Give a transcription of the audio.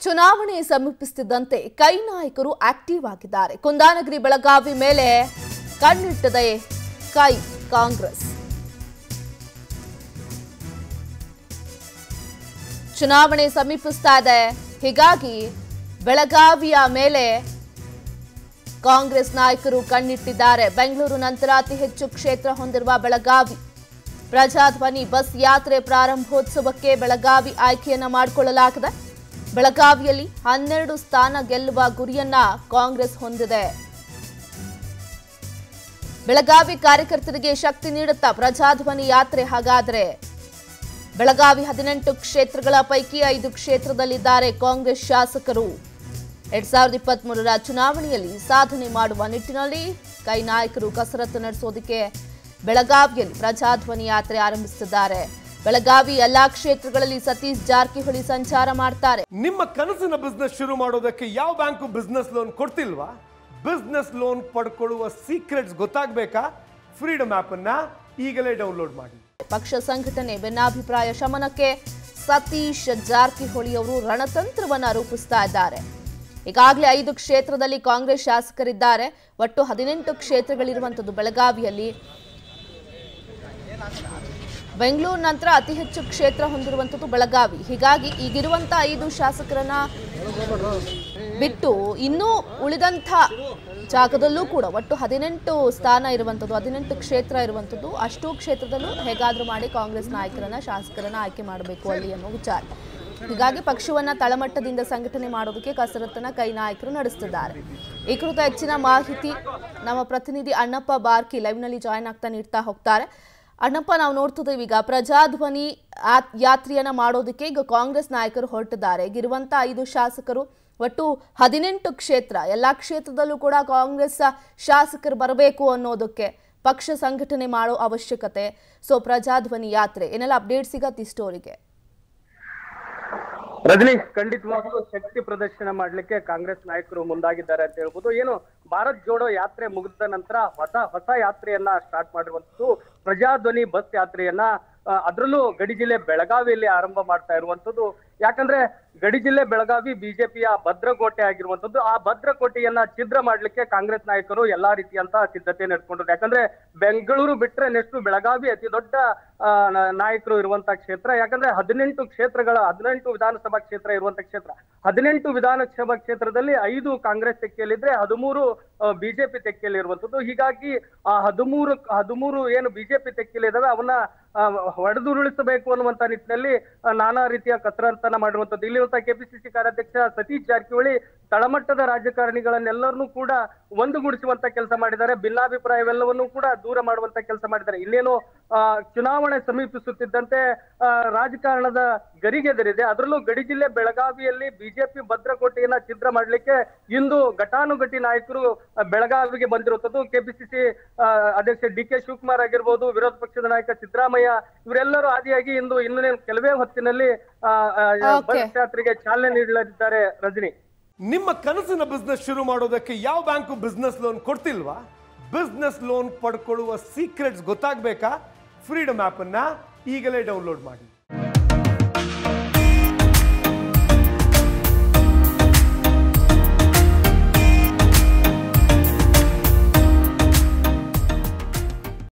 ಚುನಾವಣೆ ಸಮೀಪಿಸುತ್ತಿದ್ದಂತೆ ಕೈ ನಾಯಕರು ಆಕ್ಟಿವ್ ಆಗಿದ್ದಾರೆ ಕುಂದಾನಗರಿ ಬೆಳಗಾವಿ ಮೇಲೆ ಕಣ್ಣಿಟ್ಟದೆ ಕೈ ಕಾಂಗ್ರೆಸ್ ಚುನಾವಣೆ ಸಮೀಪಿಸ್ತಾ ಇದೆ ಹೀಗಾಗಿ ಬೆಳಗಾವಿಯ ಮೇಲೆ ಕಾಂಗ್ರೆಸ್ ನಾಯಕರು ಕಣ್ಣಿಟ್ಟಿದ್ದಾರೆ ಬೆಂಗಳೂರು ನಂತರ ಅತಿ ಹೆಚ್ಚು ಕ್ಷೇತ್ರ ಹೊಂದಿರುವ ಬೆಳಗಾವಿ ಪ್ರಜಾಧ್ವನಿ ಬಸ್ ಯಾತ್ರೆ ಪ್ರಾರಂಭೋತ್ಸವಕ್ಕೆ ಬೆಳಗಾವಿ ಆಯ್ಕೆಯನ್ನ ಮಾಡಿಕೊಳ್ಳಲಾಗಿದೆ ಬೆಳಗಾವಿಯಲ್ಲಿ ಹನ್ನೆರಡು ಸ್ಥಾನ ಗೆಲ್ಲುವ ಗುರಿಯನ್ನ ಕಾಂಗ್ರೆಸ್ ಹೊಂದಿದೆ ಬೆಳಗಾವಿ ಕಾರ್ಯಕರ್ತರಿಗೆ ಶಕ್ತಿ ನೀಡುತ್ತಾ ಪ್ರಜಾಧ್ವನಿ ಯಾತ್ರೆ ಹಾಗಾದ್ರೆ ಬೆಳಗಾವಿ ಹದಿನೆಂಟು ಕ್ಷೇತ್ರಗಳ ಪೈಕಿ ಐದು ಕ್ಷೇತ್ರದಲ್ಲಿದ್ದಾರೆ ಕಾಂಗ್ರೆಸ್ ಶಾಸಕರು ಎರಡ್ ಸಾವಿರದ ಇಪ್ಪತ್ತ್ ಮೂರರ ಚುನಾವಣೆಯಲ್ಲಿ ಸಾಧನೆ ಮಾಡುವ ನಿಟ್ಟಿನಲ್ಲಿ ಕೈ ನಾಯಕರು ಕಸರತ್ತು ನಡೆಸೋದಕ್ಕೆ ಬೆಳಗಾವಿಯಲ್ಲಿ ಪ್ರಜಾಧ್ವನಿ ಯಾತ್ರೆ ಆರಂಭಿಸುತ್ತಿದ್ದಾರೆ ಬೆಳಗಾವಿ ಎಲ್ಲಾ ಕ್ಷೇತ್ರಗಳಲ್ಲಿ ಸತೀಶ್ ಜಾರಕಿಹೊಳಿ ಸಂಚಾರ ಮಾಡ್ತಾರೆ ನಿಮ್ಮ ಕನಸಿನ ಬಿಸ್ನೆಸ್ ಶುರು ಮಾಡೋದಕ್ಕೆ ಯಾವ ಬ್ಯಾಂಕು ಬಿಸ್ನೆಸ್ ಲೋನ್ ಕೊಡ್ತಿಲ್ವಾ ಬಿಸ್ನೆಸ್ ಲೋನ್ ಪಡ್ಕೊಳ್ಳುವ ಸೀಕ್ರೆಟ್ಸ್ ಗೊತ್ತಾಗಬೇಕಾ ಫ್ರೀಡಮ್ ಅನ್ನ ಈಗಲೇ ಡೌನ್ಲೋಡ್ ಮಾಡಿ ಪಕ್ಷ ಸಂಘಟನೆ ಭಿನ್ನಾಭಿಪ್ರಾಯ ಶಮನಕ್ಕೆ ಸತೀಶ್ ಜಾರಕಿಹೊಳಿ ಅವರು ರಣತಂತ್ರವನ್ನ ರೂಪಿಸ್ತಾ ಇದ್ದಾರೆ ಈಗಾಗಲೇ ಐದು ಕ್ಷೇತ್ರದಲ್ಲಿ ಕಾಂಗ್ರೆಸ್ ಶಾಸಕರಿದ್ದಾರೆ ಒಟ್ಟು ಹದಿನೆಂಟು ಕ್ಷೇತ್ರಗಳಿರುವಂಥದ್ದು ಬೆಳಗಾವಿಯಲ್ಲಿ ಬೆಂಗಳೂರು ನಂತರ ಅತಿ ಹೆಚ್ಚು ಕ್ಷೇತ್ರ ಹೊಂದಿರುವಂಥದ್ದು ಬೆಳಗಾವಿ ಹೀಗಾಗಿ ಈಗಿರುವಂಥ ಐದು ಶಾಸಕರನ್ನ ಬಿಟ್ಟು ಇನ್ನೂ ಉಳಿದಂಥ ಜಾಗದಲ್ಲೂ ಕೂಡ ಒಟ್ಟು ಹದಿನೆಂಟು ಸ್ಥಾನ ಇರುವಂಥದ್ದು ಹದಿನೆಂಟು ಕ್ಷೇತ್ರ ಇರುವಂಥದ್ದು ಅಷ್ಟೂ ಕ್ಷೇತ್ರದಲ್ಲೂ ಹೇಗಾದರೂ ಮಾಡಿ ಕಾಂಗ್ರೆಸ್ ನಾಯಕರನ್ನ ಶಾಸಕರನ್ನ ಆಯ್ಕೆ ಮಾಡಬೇಕು ಅಲ್ಲಿ ಅನ್ನೋ ವಿಚಾರ ಹೀಗಾಗಿ ಪಕ್ಷವನ್ನ ತಳಮಟ್ಟದಿಂದ ಸಂಘಟನೆ ಮಾಡೋದಕ್ಕೆ ಕಸರತ್ತನ್ನ ಕೈ ನಾಯಕರು ನಡೆಸುತ್ತಿದ್ದಾರೆ ಈ ಕುರಿತ ಹೆಚ್ಚಿನ ಮಾಹಿತಿ ನಮ್ಮ ಪ್ರತಿನಿಧಿ ಅಣ್ಣಪ್ಪ ಬಾರ್ಕಿ ಲೈವ್ನಲ್ಲಿ ಜಾಯ್ನ್ ಆಗ್ತಾ ನೀಡ್ತಾ ಹೋಗ್ತಾರೆ ಅಣ್ಣಪ್ಪ ನಾವು ನೋಡ್ತಿದ್ದೇವೆ ಈಗ ಪ್ರಜಾಧ್ವನಿ ಆ- ಯಾತ್ರೆಯನ್ನ ಮಾಡೋದಕ್ಕೆ ಈಗ ಕಾಂಗ್ರೆಸ್ ನಾಯಕರು ಹೊರಟಿದ್ದಾರೆ ಈಗಿರುವಂತ ಐದು ಶಾಸಕರು ಒಟ್ಟು ಹದಿನೆಂಟು ಕ್ಷೇತ್ರ ಎಲ್ಲಾ ಕ್ಷೇತ್ರದಲ್ಲೂ ಕೂಡ ಕಾಂಗ್ರೆಸ್ ಶಾಸಕರು ಬರಬೇಕು ಅನ್ನೋದಕ್ಕೆ ಪಕ್ಷ ಸಂಘಟನೆ ಮಾಡೋ ಅವಶ್ಯಕತೆ ಸೊ ಪ್ರಜಾಧ್ವನಿ ಯಾತ್ರೆ ಏನೆಲ್ಲ ಅಪ್ಡೇಟ್ ಸಿಗತ್ತೆ ಈ ಸ್ಟೋರಿಗೆ ರಜನಿ ಖಂಡಿತವಾಗ್ಲೂ ಶಕ್ತಿ ಪ್ರದರ್ಶನ ಮಾಡ್ಲಿಕ್ಕೆ ಕಾಂಗ್ರೆಸ್ ನಾಯಕರು ಮುಂದಾಗಿದ್ದಾರೆ ಅಂತ ಹೇಳ್ಬೋದು ಏನು ಭಾರತ್ ಜೋಡೋ ಯಾತ್ರೆ ಮುಗಿದ ನಂತರ ಹೊಸ ಹೊಸ ಯಾತ್ರೆಯನ್ನ ಸ್ಟಾರ್ಟ್ ಮಾಡಿರುವಂತದ್ದು ಪ್ರಜಾಧ್ವನಿ ಬಸ್ ಯಾತ್ರೆಯನ್ನ ಆ, ಅದ್ರಲ್ಲೂ ಗಡಿ ಜಿಲ್ಲೆ ಬೆಳಗಾವಿಯಲ್ಲಿ ಆರಂಭ ಮಾಡ್ತಾ ಇರುವಂತದ್ದು ಯಾಕಂದ್ರೆ ಗಡಿ ಜಿಲ್ಲೆ ಬೆಳಗಾವಿ ಬಿಜೆಪಿಯ ಭದ್ರಕೋಟೆ ಆಗಿರುವಂತದ್ದು ಆ ಭದ್ರಕೋಟೆಯನ್ನ ಛಿದ್ರ ಮಾಡ್ಲಿಕ್ಕೆ ಕಾಂಗ್ರೆಸ್ ನಾಯಕರು ಎಲ್ಲಾ ರೀತಿಯಂತ ಸಿದ್ಧತೆ ನಡೆಸ್ಕೊಂಡ್ರು ಯಾಕಂದ್ರೆ ಬೆಂಗಳೂರು ಬಿಟ್ರೆ ನೆಕ್ಸ್ಟ್ ಬೆಳಗಾವಿ ಅತಿ ದೊಡ್ಡ ಆ, ನ- ನಾಯಕರು ಇರುವಂತ ಕ್ಷೇತ್ರ ಯಾಕಂದ್ರೆ ಹದಿನೆಂಟು ಕ್ಷೇತ್ರಗಳ ಹದಿನೆಂಟು ವಿಧಾನಸಭಾ ಕ್ಷೇತ್ರ ಇರುವಂತ ಕ್ಷೇತ್ರ ಹದಿನೆಂಟು ವಿಧಾನಸಭಾ ಕ್ಷೇತ್ರದಲ್ಲಿ ಐದು ಕಾಂಗ್ರೆಸ್ ತೆಕ್ಕೆಯಲ್ಲಿದ್ರೆ ಹದಿಮೂರು ಬಿಜೆಪಿ ತೆಕ್ಕೆಯಲ್ಲಿ ಇರುವಂತದ್ದು ಹೀಗಾಗಿ ಆ ಹದಿಮೂರು ಹದಿಮೂರು ಏನು ಬಿಜೆಪಿ ತೆಕ್ಕೆಯಲ್ಲಿ ಇದಾವೆ ಅವನ್ನ ಆ, ಹೊಡೆದುರುಳಿಸಬೇಕು ಅನ್ನುವಂತ ನಿಟ್ಟಿನಲ್ಲಿ ಆ, ನಾನಾ ರೀತಿಯ ಕಸರತ್ತನ್ನ ಮಾಡಿರುವಂತದ್ದು ಇಲ್ಲಿರುವಂತಹ ಕೆಪಿಸಿಸಿ ಕಾರ್ಯಾಧ್ಯಕ್ಷ ಸತೀಶ್ ಜಾರಕಿಹೊಳಿ ತಳಮಟ್ಟದ ರಾಜಕಾರಣಿಗಳನ್ನೆಲ್ಲರನ್ನೂ ಕೂಡ ಒಂದುಗೂಡಿಸುವಂತ ಕೆಲಸ ಮಾಡಿದ್ದಾರೆ ಭಿನ್ನಾಭಿಪ್ರಾಯವೆಲ್ಲವನ್ನೂ ಕೂಡ ದೂರ ಮಾಡುವಂತ ಕೆಲಸ ಮಾಡಿದ್ದಾರೆ ಇನ್ನೇನು ಆ, ಚುನಾವಣೆ ಸಮೀಪಿಸುತ್ತಿದ್ದಂತೆ ಆ, ರಾಜಕಾರಣದ ಗರಿಗೆದರಿದೆ ಅದರಲ್ಲೂ ಗಡಿ ಜಿಲ್ಲೆ ಬೆಳಗಾವಿಯಲ್ಲಿ ಬಿಜೆಪಿ ಭದ್ರಕೋಟೆಯನ್ನ ಛಿದ್ರ ಮಾಡ್ಲಿಕ್ಕೆ ಇಂದು ಘಟಾನುಘಟಿ ನಾಯಕರು ಆ, ಬೆಳಗಾವಿಗೆ ಬಂದಿರುವಂತದ್ದು ಕೆಪಿಸಿಸಿ ಅಧ್ಯಕ್ಷ ಡಿ ಕೆ ಶಿವಕುಮಾರ್ ಆಗಿರ್ಬೋದು ವಿರೋಧ ಪಕ್ಷದ ನಾಯಕ ಸಿದ್ದರಾಮಯ್ಯ ಇವರೆಲ್ಲರೂ ಆದಿಯಾಗಿ ಇಂದು ಇನ್ನೇ ಕೆಲವೇ ಹೊತ್ತಿನಲ್ಲಿ ಆ, ಆ, Okay. ಬಸ್ ಯಾತ್ರೆಗೆ ಚಾಲನೆ ನೀಡಲಿದ್ದಾರೆ ರಜನಿ ನಿಮ್ಮ ಕನಸಿನ ಬಿಸ್ನೆಸ್ ಶುರು ಮಾಡೋದಕ್ಕೆ ಯಾವ ಬ್ಯಾಂಕು ಬಿಸ್ನೆಸ್ ಲೋನ್ ಕೊಡ್ತಿಲ್ವಾ ಬಿಸ್ನೆಸ್ ಲೋನ್ ಪಡ್ಕೊಳ್ಳುವ ಸೀಕ್ರೆಟ್ಸ್ ಗೊತ್ತಾಗಬೇಕಾ ಫ್ರೀಡಮ್ ಅನ್ನ ಈಗಲೇ ಡೌನ್ಲೋಡ್ ಮಾಡಿ